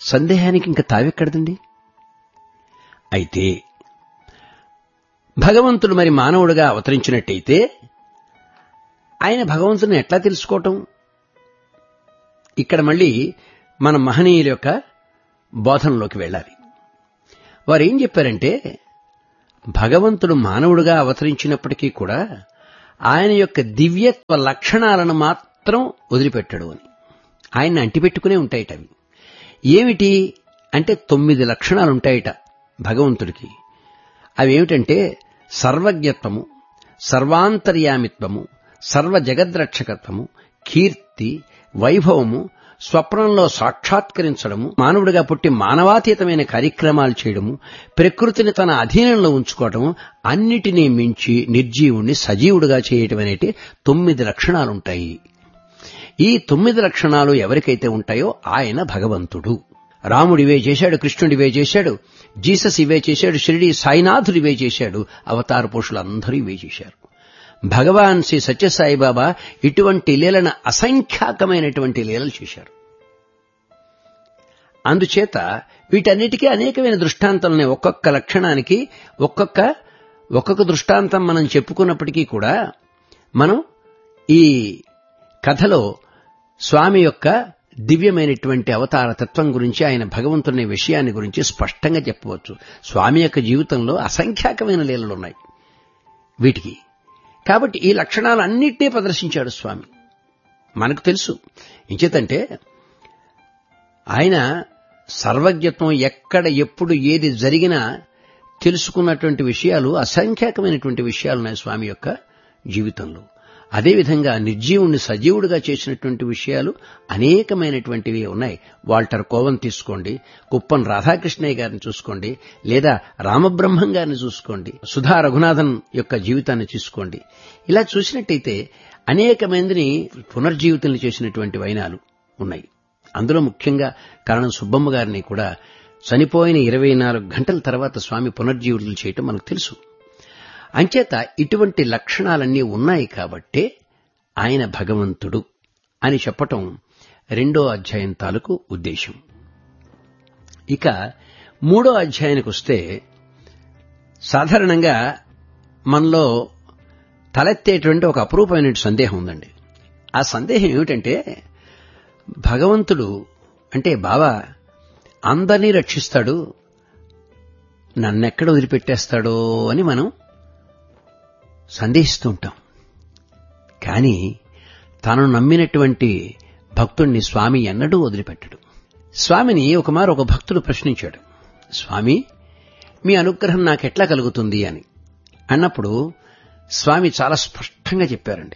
సందేహానికి ఇంకా తావెక్కడదండి అయితే భగవంతుడు మరి మానవుడిగా అవతరించినట్టయితే ఆయన భగవంతుని ఎట్లా తెలుసుకోవటం ఇక్కడ మళ్ళీ మన మహనీయుల యొక్క బోధనలోకి వెళ్ళాలి వారు ఏం చెప్పారంటే భగవంతుడు మానవుడుగా అవతరించినప్పటికీ కూడా ఆయన యొక్క దివ్యత్వ లక్షణాలను మాత్రం వదిలిపెట్టడు అని ఆయన్ని అంటిపెట్టుకునే ఉంటాయిట అవి ఏమిటి అంటే తొమ్మిది లక్షణాలు ఉంటాయిట భగవంతుడికి అవి ఏమిటంటే సర్వజ్ఞత్వము సర్వాంతర్యామిత్వము సర్వ జగద్రక్షకత్వము కీర్తి వైభవము స్వప్నంలో సాక్షాత్కరించడము మానవుడిగా పుట్టి మానవాతీతమైన కార్యక్రమాలు చేయడము ప్రకృతిని తన అధీనంలో ఉంచుకోవటము అన్నిటినీ మించి నిర్జీవుణ్ణి సజీవుడిగా చేయటం అనేటి తొమ్మిది లక్షణాలుంటాయి ఈ తొమ్మిది లక్షణాలు ఎవరికైతే ఉంటాయో ఆయన భగవంతుడు రాముడు ఇవే చేశాడు కృష్ణుడు ఇవే చేశాడు జీసస్ ఇవే చేశాడు షిరిడి సాయినాథుడు ఇవే చేశాడు అవతార పురుషులు అందరూ ఇవే చేశారు భగవాన్ శ్రీ సత్యసాయిబాబా ఇటువంటి లీలను అసంఖ్యాకమైనటువంటి లీలలు చేశారు అందుచేత వీటన్నిటికీ అనేకమైన దృష్టాంతాలున్నాయి ఒక్కొక్క లక్షణానికి ఒక్కొక్క ఒక్కొక్క దృష్టాంతం మనం చెప్పుకున్నప్పటికీ కూడా మనం ఈ కథలో స్వామి యొక్క దివ్యమైనటువంటి అవతార తత్వం గురించి ఆయన భగవంతుని విషయాన్ని గురించి స్పష్టంగా చెప్పవచ్చు స్వామి యొక్క జీవితంలో అసంఖ్యాకమైన లీలలు ఉన్నాయి వీటికి కాబట్టి ఈ లక్షణాలు అన్నిటినీ ప్రదర్శించాడు స్వామి మనకు తెలుసు ఇంచేతంటే ఆయన సర్వజ్ఞత్వం ఎక్కడ ఎప్పుడు ఏది జరిగినా తెలుసుకున్నటువంటి విషయాలు అసంఖ్యాకమైనటువంటి విషయాలున్నాయి స్వామి యొక్క జీవితంలో అదేవిధంగా నిర్జీవుణ్ణి సజీవుడిగా చేసినటువంటి విషయాలు అనేకమైనటువంటివి ఉన్నాయి వాల్టర్ కోవన్ తీసుకోండి కుప్పం రాధాకృష్ణయ్య గారిని చూసుకోండి లేదా రామబ్రహ్మం గారిని చూసుకోండి సుధా రఘునాథన్ యొక్క జీవితాన్ని చూసుకోండి ఇలా చూసినట్టయితే అనేక మందిని పునర్జీవితం చేసినటువంటి వైనాలు ఉన్నాయి అందులో ముఖ్యంగా కారణం సుబ్బమ్మ గారిని కూడా చనిపోయిన ఇరవై నాలుగు గంటల తర్వాత స్వామి పునర్జీవితులు చేయటం మనకు తెలుసు అంచేత ఇటువంటి లక్షణాలన్నీ ఉన్నాయి కాబట్టే ఆయన భగవంతుడు అని చెప్పటం రెండో అధ్యాయం తాలూకు ఉద్దేశం ఇక మూడో అధ్యాయానికి వస్తే సాధారణంగా మనలో తలెత్తేటువంటి ఒక అపురూపమైన సందేహం ఉందండి ఆ సందేహం ఏమిటంటే భగవంతుడు అంటే బావా అందరినీ రక్షిస్తాడు నన్నెక్కడ వదిలిపెట్టేస్తాడో అని మనం సందేహిస్తూ ఉంటాం కానీ తను నమ్మినటువంటి భక్తుణ్ణి స్వామి ఎన్నడూ వదిలిపెట్టడు స్వామిని ఒకమారు ఒక భక్తుడు ప్రశ్నించాడు స్వామి మీ అనుగ్రహం నాకెట్లా కలుగుతుంది అని అన్నప్పుడు స్వామి చాలా స్పష్టంగా చెప్పారండి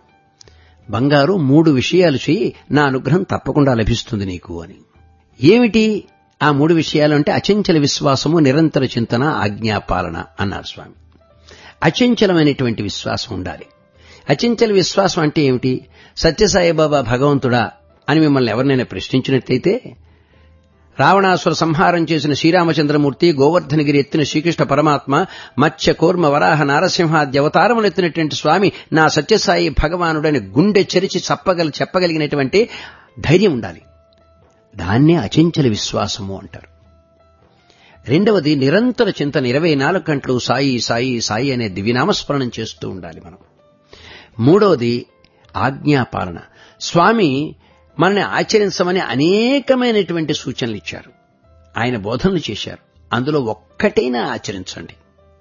బంగారు మూడు విషయాలు చేయి నా అనుగ్రహం తప్పకుండా లభిస్తుంది నీకు అని ఏమిటి ఆ మూడు విషయాలు అంటే అచంచల విశ్వాసము నిరంతర చింతన ఆజ్ఞాపాలన అన్నారు స్వామి అచంచలమైనటువంటి విశ్వాసం ఉండాలి అచంచల విశ్వాసం అంటే ఏమిటి సత్యసాయిబాబా భగవంతుడా అని మిమ్మల్ని ఎవరినైనా ప్రశ్నించినట్లయితే రావణాసుర సంహారం చేసిన శ్రీరామచంద్రమూర్తి గోవర్ధనగిరి ఎత్తిన శ్రీకృష్ణ పరమాత్మ మత్స్య కూర్మ వరాహ నారసింహాద్య అవతారములు ఎత్తినటువంటి స్వామి నా సత్యసాయి భగవానుడని గుండె చెరిచి చెప్పగల చెప్పగలిగినటువంటి ధైర్యం ఉండాలి దాన్నే అచంచల విశ్వాసము అంటారు రెండవది నిరంతర చింతన ఇరవై నాలుగు గంటలు సాయి సాయి సాయి అనే దివ్యనామస్మరణం చేస్తూ ఉండాలి మనం మూడవది ఆజ్ఞాపాలన స్వామి మనల్ని ఆచరించమని అనేకమైనటువంటి సూచనలు ఇచ్చారు ఆయన బోధనలు చేశారు అందులో ఒక్కటైనా ఆచరించండి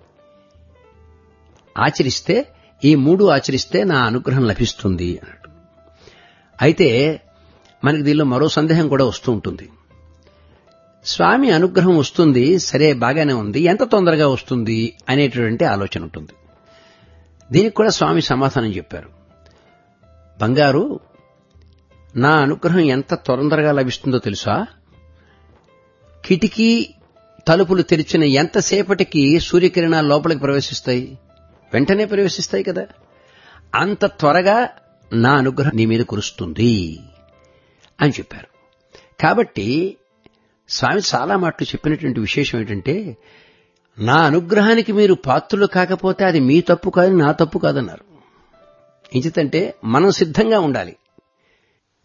ఆచరిస్తే ఈ మూడు ఆచరిస్తే నా అనుగ్రహం లభిస్తుంది అన్నాడు అయితే మనకి దీనిలో మరో సందేహం కూడా వస్తూ ఉంటుంది స్వామి అనుగ్రహం వస్తుంది సరే బాగానే ఉంది ఎంత తొందరగా వస్తుంది అనేటువంటి ఆలోచన ఉంటుంది దీనికి కూడా స్వామి సమాధానం చెప్పారు బంగారు నా అనుగ్రహం ఎంత తొందరగా లభిస్తుందో తెలుసా కిటికీ తలుపులు తెరిచిన ఎంతసేపటికి సూర్యకిరణాలు లోపలికి ప్రవేశిస్తాయి వెంటనే ప్రవేశిస్తాయి కదా అంత త్వరగా నా అనుగ్రహం నీ మీద కురుస్తుంది అని చెప్పారు కాబట్టి స్వామి చాలా మాటలు చెప్పినటువంటి విశేషం ఏంటంటే నా అనుగ్రహానికి మీరు పాత్రులు కాకపోతే అది మీ తప్పు కాదు నా తప్పు కాదన్నారు ఇంచితంటే మనం సిద్ధంగా ఉండాలి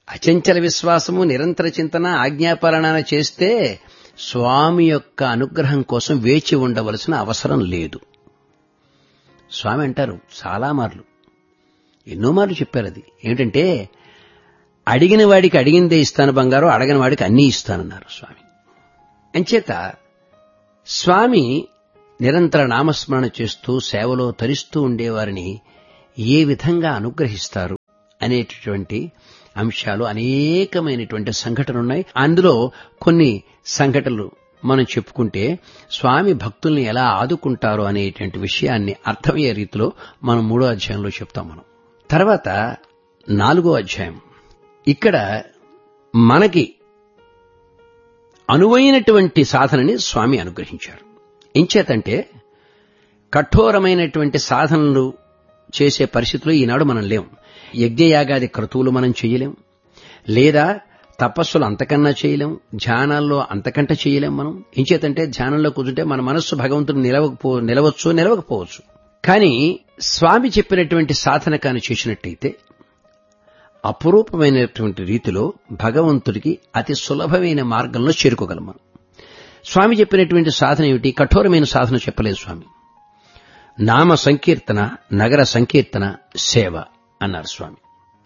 అచంచల విశ్వాసము నిరంతర చింతన ఆజ్ఞాపాలన చేస్తే స్వామి యొక్క అనుగ్రహం కోసం వేచి ఉండవలసిన అవసరం లేదు స్వామి అంటారు చాలా మార్లు ఎన్నో మార్లు చెప్పారు అది ఏమిటంటే అడిగిన వాడికి అడిగిందే ఇస్తాను బంగారు అడగని వాడికి అన్నీ ఇస్తానన్నారు స్వామి అంచేత స్వామి నిరంతర నామస్మరణ చేస్తూ సేవలో తరిస్తూ ఉండేవారిని ఏ విధంగా అనుగ్రహిస్తారు అనేటటువంటి అంశాలు అనేకమైనటువంటి సంఘటనలు ఉన్నాయి అందులో కొన్ని సంఘటనలు మనం చెప్పుకుంటే స్వామి భక్తుల్ని ఎలా ఆదుకుంటారో అనేటువంటి విషయాన్ని అర్థమయ్యే రీతిలో మనం మూడో అధ్యాయంలో చెప్తాం మనం తర్వాత నాలుగో అధ్యాయం ఇక్కడ మనకి అనువైనటువంటి సాధనని స్వామి అనుగ్రహించారు ఇంచేతంటే కఠోరమైనటువంటి సాధనలు చేసే పరిస్థితిలో ఈనాడు మనం లేం యజ్ఞయాగాది క్రతువులు మనం చేయలేం లేదా తపస్సులు అంతకన్నా చేయలేం ధ్యానాల్లో అంతకంటే చేయలేం మనం ఇంచేతంటే ధ్యానంలో కూర్చుంటే మన మనస్సు భగవంతుడు నిలవకపో నిలవచ్చు నిలవకపోవచ్చు కానీ స్వామి చెప్పినటువంటి సాధన కాని చేసినట్టయితే అపురూపమైనటువంటి రీతిలో భగవంతుడికి అతి సులభమైన మార్గంలో చేరుకోగలం మనం స్వామి చెప్పినటువంటి సాధన ఏమిటి కఠోరమైన సాధన చెప్పలేదు స్వామి నామ సంకీర్తన నగర సంకీర్తన సేవ అన్నారు స్వామి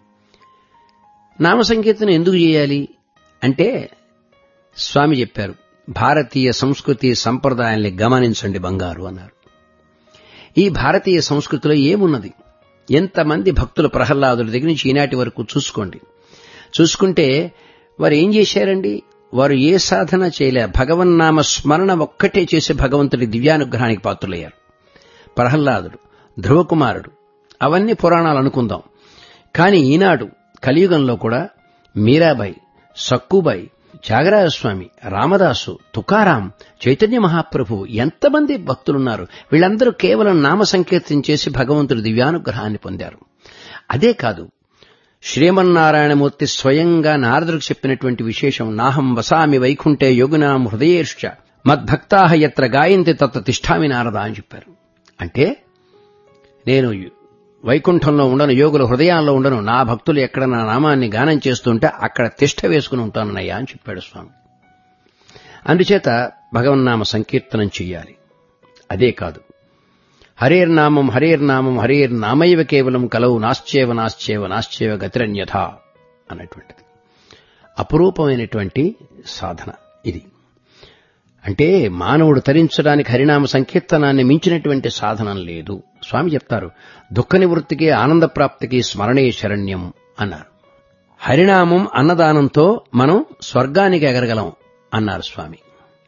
నామ సంకీర్తన ఎందుకు చేయాలి అంటే స్వామి చెప్పారు భారతీయ సంస్కృతి సంప్రదాయాల్ని గమనించండి బంగారు అన్నారు ఈ భారతీయ సంస్కృతిలో ఏమున్నది ఎంతమంది భక్తులు ప్రహ్లాదుల దగ్గర నుంచి ఈనాటి వరకు చూసుకోండి చూసుకుంటే వారు ఏం చేశారండి వారు ఏ సాధన చేయలే భగవన్నామ స్మరణ ఒక్కటే చేసి భగవంతుడి దివ్యానుగ్రహానికి పాత్రులయ్యారు ప్రహ్లాదుడు ధ్రువకుమారుడు అవన్నీ పురాణాలు అనుకుందాం కానీ ఈనాడు కలియుగంలో కూడా మీరాబాయి సక్కుబాయి త్యాగరాజస్వామి రామదాసు తుకారాం చైతన్య మహాప్రభు ఎంతమంది భక్తులున్నారు వీళ్ళందరూ కేవలం నామ సంకీర్తన చేసి భగవంతుడి దివ్యానుగ్రహాన్ని పొందారు అదే కాదు శ్రీమన్నారాయణమూర్తి స్వయంగా నారదులకు చెప్పినటువంటి విశేషం నాహం వసామి వైకుంఠే యోగునాం హృదయేర్ష మద్భక్తాహ ఎత్ర గాయంతి తత్వ తిష్టామి నారద అని చెప్పారు అంటే నేను వైకుంఠంలో ఉండను యోగుల హృదయాల్లో ఉండను నా భక్తులు ఎక్కడ నా నామాన్ని గానం చేస్తుంటే అక్కడ తిష్ట వేసుకుని ఉంటానన్నయ్యా అని చెప్పాడు స్వామి అందుచేత భగవన్నామ సంకీర్తనం చెయ్యాలి అదే కాదు హరేర్నామం హరేర్నామం హరేర్నామైవ కేవలం కలవు నాశ్చేవ నాశ్చేవ నాశ్చేవ గతిరన్యథ అన్నటువంటిది అపురూపమైనటువంటి సాధన ఇది అంటే మానవుడు తరించడానికి హరినామ సంకీర్తనాన్ని మించినటువంటి సాధనం లేదు స్వామి చెప్తారు దుఃఖ నివృత్తికి ఆనంద ప్రాప్తికి స్మరణే శరణ్యం అన్నారు హరినామం అన్నదానంతో మనం స్వర్గానికి ఎగరగలం అన్నారు స్వామి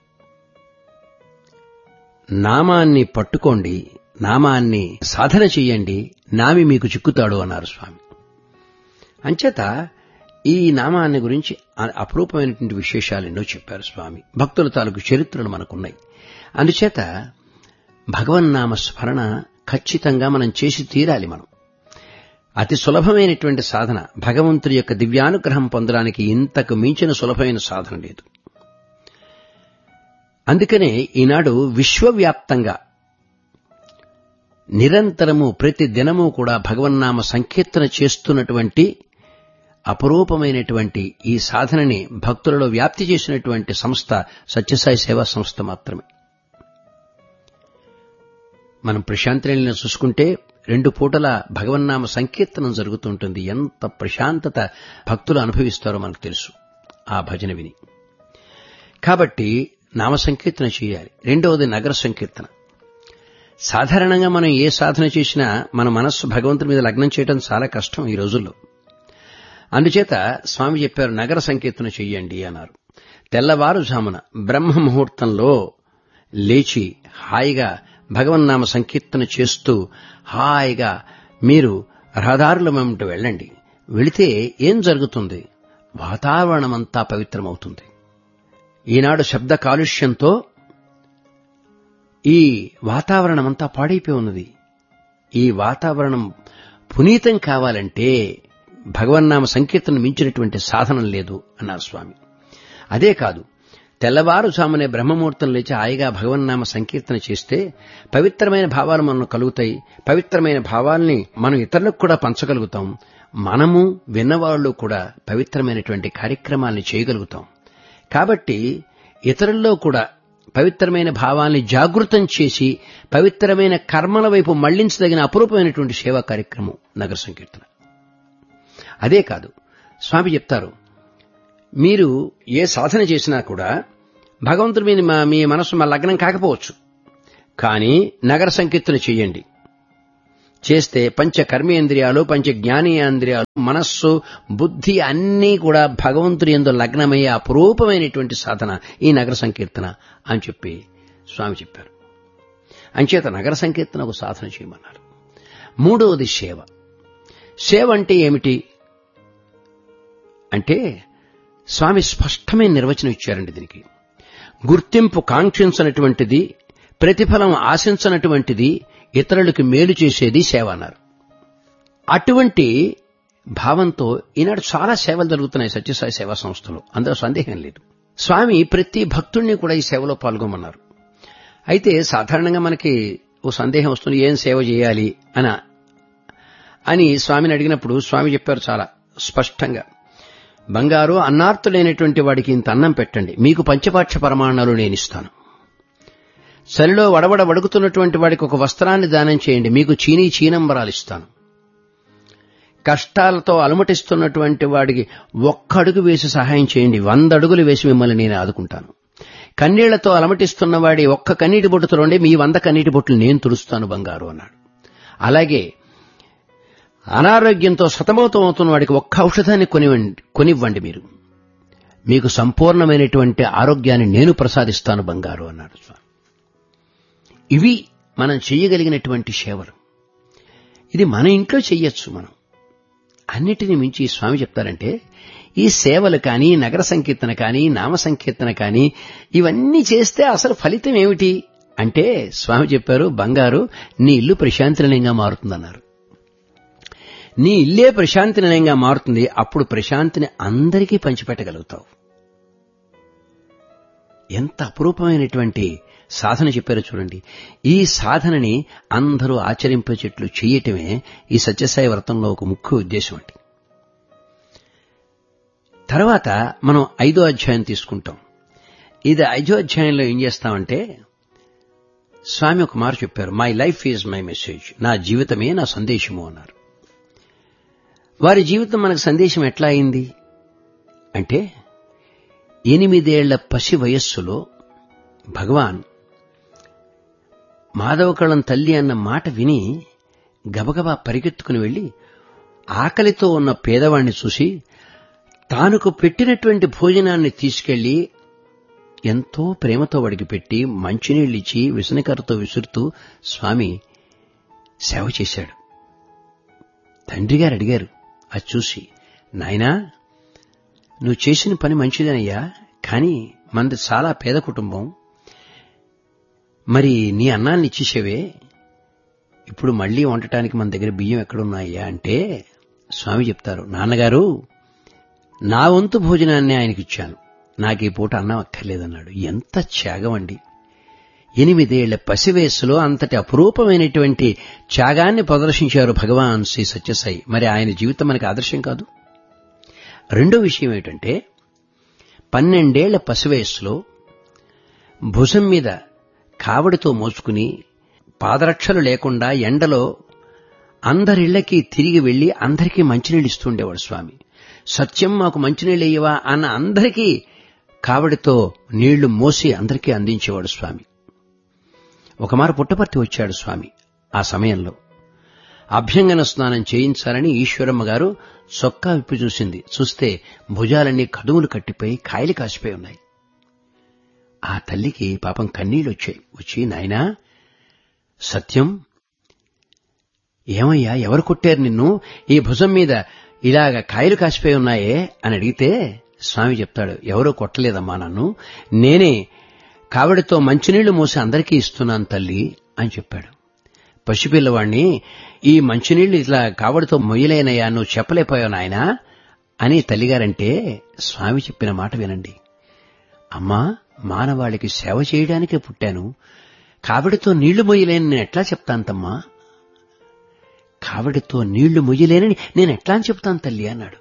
నామాన్ని పట్టుకోండి నామాన్ని సాధన చెయ్యండి నామి మీకు చిక్కుతాడు అన్నారు స్వామి అంచేత ఈ నామాన్ని గురించి అపురూపమైనటువంటి విశేషాలు ఎన్నో చెప్పారు స్వామి భక్తుల తాలూకు చరిత్రలు మనకున్నాయి అందుచేత భగవన్నామ స్మరణ ఖచ్చితంగా మనం చేసి తీరాలి మనం అతి సులభమైనటువంటి సాధన భగవంతుడి యొక్క దివ్యానుగ్రహం పొందడానికి ఇంతకు మించిన సులభమైన సాధన లేదు అందుకనే ఈనాడు విశ్వవ్యాప్తంగా నిరంతరము ప్రతి దినము కూడా భగవన్నామ సంకీర్తన చేస్తున్నటువంటి అపురూపమైనటువంటి ఈ సాధనని భక్తులలో వ్యాప్తి చేసినటువంటి సంస్థ సత్యసాయి సేవా సంస్థ మాత్రమే మనం ప్రశాంతిని చూసుకుంటే రెండు పూటల భగవన్నామ సంకీర్తనం జరుగుతుంటుంది ఎంత ప్రశాంతత భక్తులు అనుభవిస్తారో మనకు తెలుసు ఆ భజన విని కాబట్టి నామ సంకీర్తన చేయాలి రెండవది నగర సంకీర్తన సాధారణంగా మనం ఏ సాధన చేసినా మన మనస్సు భగవంతుడి మీద లగ్నం చేయడం చాలా కష్టం ఈ రోజుల్లో అందుచేత స్వామి చెప్పారు నగర సంకీర్తన చెయ్యండి అన్నారు తెల్లవారుజామున బ్రహ్మ ముహూర్తంలో లేచి హాయిగా భగవన్నామ సంకీర్తన చేస్తూ హాయిగా మీరు రహదారుల వెంట వెళ్ళండి వెళితే ఏం జరుగుతుంది వాతావరణమంతా పవిత్రమవుతుంది ఈనాడు శబ్ద కాలుష్యంతో ఈ వాతావరణమంతా పాడైపోయి ఉన్నది ఈ వాతావరణం పునీతం కావాలంటే భగవన్నామ సంకీర్తన మించినటువంటి సాధనం లేదు అన్నారు స్వామి అదే కాదు తెల్లవారుజామునే బ్రహ్మముహూర్తం లేచి హాయిగా భగవన్నామ సంకీర్తన చేస్తే పవిత్రమైన భావాలు మనం కలుగుతాయి పవిత్రమైన భావాల్ని మనం ఇతరులకు కూడా పంచగలుగుతాం మనము విన్నవాళ్ళు కూడా పవిత్రమైనటువంటి కార్యక్రమాల్ని చేయగలుగుతాం కాబట్టి ఇతరుల్లో కూడా పవిత్రమైన భావాల్ని జాగృతం చేసి పవిత్రమైన కర్మల వైపు మళ్లించదగిన అపురూపమైనటువంటి సేవా కార్యక్రమం నగర సంకీర్తన అదే కాదు స్వామి చెప్తారు మీరు ఏ సాధన చేసినా కూడా భగవంతుడి మీద మా- మీ మనసు మా లగ్నం కాకపోవచ్చు కానీ నగర సంకీర్తన చేయండి చేస్తే పంచ కర్మేంద్రియాలు పంచ జ్ఞానేంద్రియాలు మనస్సు బుద్ధి అన్నీ కూడా భగవంతుడి ఎందు లగ్నమయ్యే అపురూపమైనటువంటి సాధన ఈ నగర సంకీర్తన అని చెప్పి స్వామి చెప్పారు అంచేత నగర సంకీర్తన ఒక సాధన చేయమన్నారు మూడవది సేవ సేవ అంటే ఏమిటి అంటే స్వామి స్పష్టమైన నిర్వచనం ఇచ్చారండి దీనికి గుర్తింపు కాంక్షించనటువంటిది ప్రతిఫలం ఆశించనటువంటిది ఇతరులకు మేలు చేసేది సేవ అన్నారు అటువంటి భావంతో ఈనాడు చాలా సేవలు జరుగుతున్నాయి సత్యసాయి సేవా సంస్థలో అందులో సందేహం లేదు స్వామి ప్రతి భక్తుడిని కూడా ఈ సేవలో పాల్గొమన్నారు అయితే సాధారణంగా మనకి ఓ సందేహం వస్తుంది ఏం సేవ చేయాలి అన అని స్వామిని అడిగినప్పుడు స్వామి చెప్పారు చాలా స్పష్టంగా బంగారు అన్నార్తులైనటువంటి వాడికి ఇంత అన్నం పెట్టండి మీకు పంచపాక్ష ప్రమాణాలు నేను ఇస్తాను చలిలో వడవడ వడుకుతున్నటువంటి వాడికి ఒక వస్త్రాన్ని దానం చేయండి మీకు చీనీ చీనంబరాలు ఇస్తాను కష్టాలతో అలమటిస్తున్నటువంటి వాడికి ఒక్క అడుగు వేసి సహాయం చేయండి వంద అడుగులు వేసి మిమ్మల్ని నేను ఆదుకుంటాను కన్నీళ్లతో అలమటిస్తున్న వాడి ఒక్క కన్నీటి బొట్టుతో రండి మీ వంద కన్నీటి బొట్టులు నేను తుడుస్తాను బంగారు అన్నాడు అలాగే అనారోగ్యంతో సతమతం అవుతున్న వాడికి ఒక్క ఔషధాన్ని కొనివ్వండి కొనివ్వండి మీరు మీకు సంపూర్ణమైనటువంటి ఆరోగ్యాన్ని నేను ప్రసాదిస్తాను బంగారు అన్నాడు స్వామి ఇవి మనం చేయగలిగినటువంటి సేవలు ఇది మన ఇంట్లో చెయ్యొచ్చు మనం అన్నిటిని మించి స్వామి చెప్తారంటే ఈ సేవలు కానీ నగర సంకీర్తన కానీ నామ సంకీర్తన కానీ ఇవన్నీ చేస్తే అసలు ఫలితం ఏమిటి అంటే స్వామి చెప్పారు బంగారు నీ ఇల్లు ప్రశాంతి నిలయంగా మారుతుందన్నారు నీ ఇల్లే ప్రశాంతి నిలయంగా మారుతుంది అప్పుడు ప్రశాంతిని అందరికీ పంచిపెట్టగలుగుతావు ఎంత అపురూపమైనటువంటి సాధన చెప్పారో చూడండి ఈ సాధనని అందరూ ఆచరింపచేట్లు చేయటమే ఈ సత్యసాయి వ్రతంలో ఒక ముఖ్య ఉద్దేశం అండి తర్వాత మనం ఐదో అధ్యాయం తీసుకుంటాం ఇది ఐదో అధ్యాయంలో ఏం చేస్తామంటే స్వామి ఒక మాట చెప్పారు my life is my message నా జీవితమే నా సందేశము అన్నారు వారి జీవితం మనకు సందేశం ఎట్లా అయింది అంటే ఎనిమిదేళ్ల పసి వయస్సులో భగవాన్ మాధవకళం తల్లి అన్న మాట విని గబగబా పరిగెత్తుకుని వెళ్లి ఆకలితో ఉన్న పేదవాణ్ణి చూసి తానుకు పెట్టినటువంటి భోజనాన్ని తీసుకెళ్లి ఎంతో ప్రేమతో వాడికి పెట్టి మంచినీళ్ళిచ్చి విసనకరతో విసురుతూ స్వామి సేవ చేశాడు తండ్రి గారు అడిగారు అది చూసి నాయనా నువ్వు చేసిన పని మంచిదనయ్యా కానీ మనది చాలా పేద కుటుంబం మరి నీ అన్నాన్ని ఇచ్చేసేవే ఇప్పుడు మళ్ళీ వండటానికి మన దగ్గర బియ్యం ఎక్కడున్నాయ్యా అంటే స్వామి చెప్తారు నాన్నగారు నా వంతు భోజనాన్ని ఆయనకి ఇచ్చాను నాకు ఈ పూట అన్నం అక్కర్లేదన్నాడు ఎంత త్యాగం అండి ఎనిమిదేళ్ల పసివేసులో అంతటి అపురూపమైనటువంటి త్యాగాన్ని ప్రదర్శించారు భగవాన్ శ్రీ సత్యసాయి మరి ఆయన జీవితం మనకి ఆదర్శం కాదు రెండో విషయం ఏంటంటే పన్నెండేళ్ల పసివయస్సులో భుజం మీద కావడితో మోసుకుని పాదరక్షలు లేకుండా ఎండలో అందరిళ్లకి తిరిగి వెళ్లి అందరికీ మంచినీళ్ళు ఇస్తుండేవాడు స్వామి సత్యం మాకు మంచినీళ్ళు ఇయ్యవా అన్న అందరికీ కావడితో నీళ్లు మోసి అందరికీ అందించేవాడు స్వామి ఒకమారు పుట్టపర్తి వచ్చాడు స్వామి ఆ సమయంలో అభ్యంగన స్నానం చేయించాలని ఈశ్వరమ్మ గారు చొక్కా విప్పి చూసింది చూస్తే భుజాలన్నీ కదుములు కట్టిపోయి కాయలు కాసిపోయి ఉన్నాయి ఆ తల్లికి పాపం కన్నీళ్ళు వచ్చాయి వచ్చి నాయనా సత్యం ఏమయ్యా ఎవరు కొట్టారు నిన్ను ఈ భుజం మీద ఇలాగ కాయలు కాసిపోయి ఉన్నాయే అని అడిగితే స్వామి చెప్తాడు ఎవరో కొట్టలేదమ్మా నన్ను నేనే కావడితో మంచినీళ్లు మోసి అందరికీ ఇస్తున్నాను తల్లి అని చెప్పాడు పసిపిల్లవాణ్ణి ఈ మంచినీళ్లు ఇట్లా కావడితో మొయ్యలేనయ్యా నువ్వు చెప్పలేకపోయావు నాయనా అని తల్లిగారంటే స్వామి చెప్పిన మాట వినండి అమ్మా మానవాళికి సేవ చేయడానికే పుట్టాను కావిడితో నీళ్లు మొయ్యలేని నేను ఎట్లా చెప్తాంతమ్మా కావడితో నీళ్లు మొయ్యలేనని నేను ఎట్లా అని చెప్తాను తల్లి అన్నాడు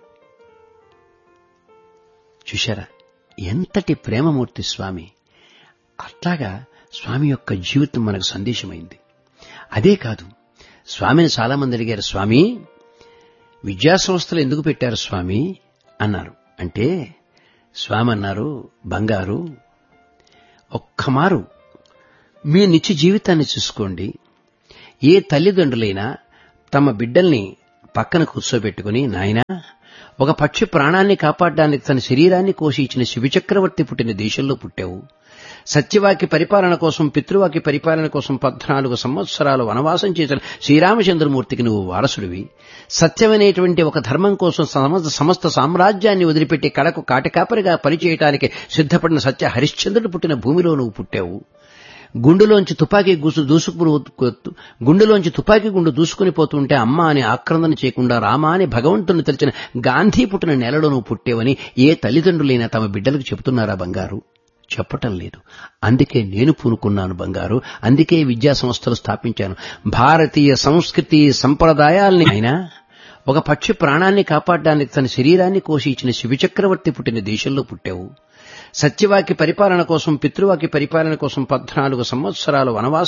చూశారా ఎంతటి ప్రేమమూర్తి స్వామి అట్లాగా స్వామి యొక్క జీవితం మనకు సందేశమైంది అదే కాదు స్వామిని చాలా మంది అడిగారు స్వామి విద్యా సంస్థలు ఎందుకు పెట్టారు స్వామి అన్నారు అంటే స్వామి అన్నారు బంగారు ఒక్కమారు మీ నిత్య జీవితాన్ని చూసుకోండి ఏ తల్లిదండ్రులైనా తమ బిడ్డల్ని పక్కన కూర్చోబెట్టుకుని నాయనా ఒక పక్షి ప్రాణాన్ని కాపాడడానికి తన శరీరాన్ని కోసి ఇచ్చిన శివచక్రవర్తి పుట్టిన దేశంలో పుట్టావు సత్యవాక్య పరిపాలన కోసం పితృవాక్య పరిపాలన కోసం పద్నాలుగు సంవత్సరాలు వనవాసం చేసిన శ్రీరామచంద్రమూర్తికి నువ్వు వారసుడివి సత్యమనేటువంటి ఒక ధర్మం కోసం సమస్త సమస్త సామ్రాజ్యాన్ని వదిలిపెట్టి కడకు కాటికాపరిగా పనిచేయటానికి సిద్ధపడిన సత్య హరిశ్చంద్రుడు పుట్టిన భూమిలో నువ్వు పుట్టావు గుండెలోంచి తుపాకీ గుసు దూసుకుని గుండెలోంచి తుపాకీ గుండు దూసుకుని పోతుంటే అమ్మ అని ఆక్రందన చేయకుండా రామ అని భగవంతుని తెలిసిన గాంధీ పుట్టిన నెలలో నువ్వు పుట్టేవని ఏ తల్లిదండ్రులైనా తమ బిడ్డలకు చెబుతున్నారా బంగారు చెప్పటం లేదు అందుకే నేను పూనుకున్నాను బంగారు అందుకే విద్యా సంస్థలు స్థాపించాను భారతీయ సంస్కృతి సంప్రదాయాల్ని అయినా ఒక పక్షి ప్రాణాన్ని కాపాడడానికి తన శరీరాన్ని కోసి ఇచ్చిన శివచక్రవర్తి పుట్టిన దేశంలో పుట్టావు సత్యవాక్య పరిపాలన కోసం పితృవాక్య పరిపాలన కోసం పద్నాలుగు సంవత్సరాలు వనవాసం